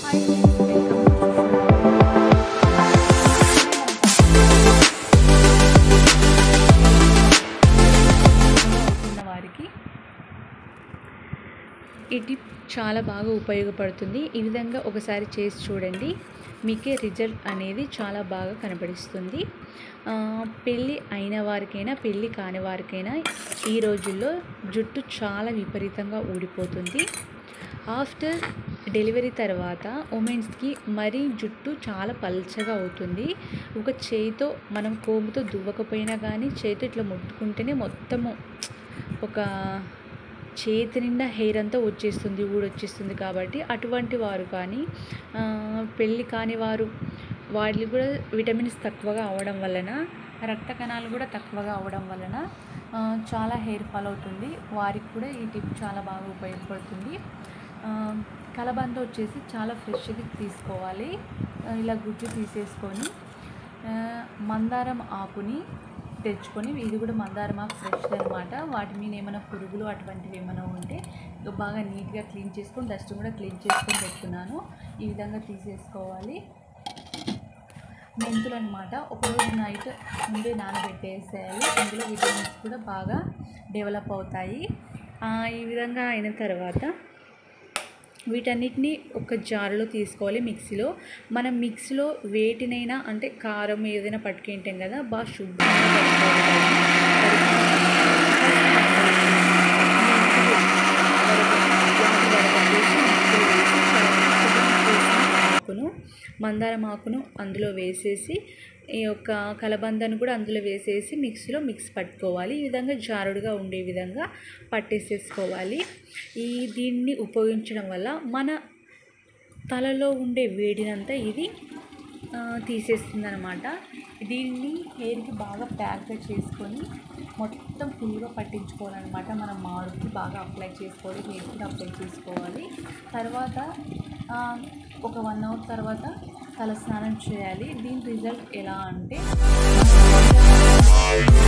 hi friends welcome ఉన్న వారికి ఈ టిప్ చాలా బాగా ఉపయోగపడుతుంది ఈ విధంగా ఒకసారి చేసి చూడండి మీకే రిజల్ట్ అనేది చాలా బాగా కనబడిస్తుంది ఆ, పెళ్ళి అయిన వారికైనా పెళ్ళి కాని వారికైనా ఈ రోజుల్లో జుట్టు చాలా విపరీతంగా ఊడిపోతుంది ఆఫ్టర్ డెలివరీ తర్వాత ఉమెన్స్కి మరీ జుట్టు చాలా పల్చగా అవుతుంది ఒక చేయితో మనం కోముతో దువ్వకపోయినా కానీ చేతితో ఇట్లా ముట్టుకుంటేనే మొత్తము ఒక చేతి నిండా హెయిర్ అంతా వచ్చేస్తుంది ఊడొచ్చేస్తుంది కాబట్టి అటువంటి వారు కానీ ఆ, పెళ్ళి కాని వారు వాటికి కూడా విటమిన్స్ తక్కువగా అవడం వలన రక్త కణాలు కూడా తక్కువగా అవడం వలన ఆ, చాలా హెయిర్ ఫాల్ అవుతుంది వారికి కూడా ఈ టిప్ చాలా బాగా ఉపయోగపడుతుంది ఆ, కలబంద వచ్చేసి చాలా ఫ్రెష్గా తీసుకోవాలి ఆ, ఇలా గుజ్జు తీసేసుకొని ఆ, మందారం ఆకుని తెచ్చుకొని ఇది కూడా మందారం ఆకు ఫ్రెష్ అనమాట వాటి మీద ఏమైనా పురుగులు అటువంటివి ఏమైనా ఉంటే బాగా నీట్గా క్లీన్ చేసుకొని డస్ట్ కూడా క్లీన్ చేసుకొని పెట్టుకున్నాను ఈ విధంగా తీసేసుకోవాలి మెంతులు అనమాట ఒకరోజు నైట్ ముందే నానబెట్టేసేయాలి ఇందులో విటమిన్స్ కూడా బాగా డెవలప్ అవుతాయి ఆ, ఈ విధంగా అయిన తర్వాత వీటన్నిటిని ఒక జారులో తీసుకోవాలి మిక్సీలో మనం మిక్సీలో వేటినైనా అంటే కారం ఏదైనా పట్టుకుంటాం కదా బాగా శుభ్రంగా పట్టుకోవాలి ఆకును మందారం ఆకును అందులో వేసేసి ఈ యొక్క కలబందను కూడా అందులో వేసేసి మిక్సీలో మిక్స్ పట్టుకోవాలి ఈ విధంగా జారుడుగా ఉండే విధంగా పట్టేసేసుకోవాలి ఈ దీన్ని ఉపయోగించడం వల్ల మన తలలో ఉండే వేడినంతా ఇది తీసేస్తుంది అనమాట దీన్ని హెయిర్కి బాగా ప్యాక్గా చేసుకొని మొత్తం ఫుల్గా పట్టించుకోవాలన్నమాట మనం మాడుకి బాగా అప్లై చేసుకోవాలి హెయిర్ కూడా అప్లై చేసుకోవాలి తర్వాత ఆ, ఒక వన్ అవర్ తర్వాత తల స్నానం చేయాలి దీని రిజల్ట్ ఎలా అంటే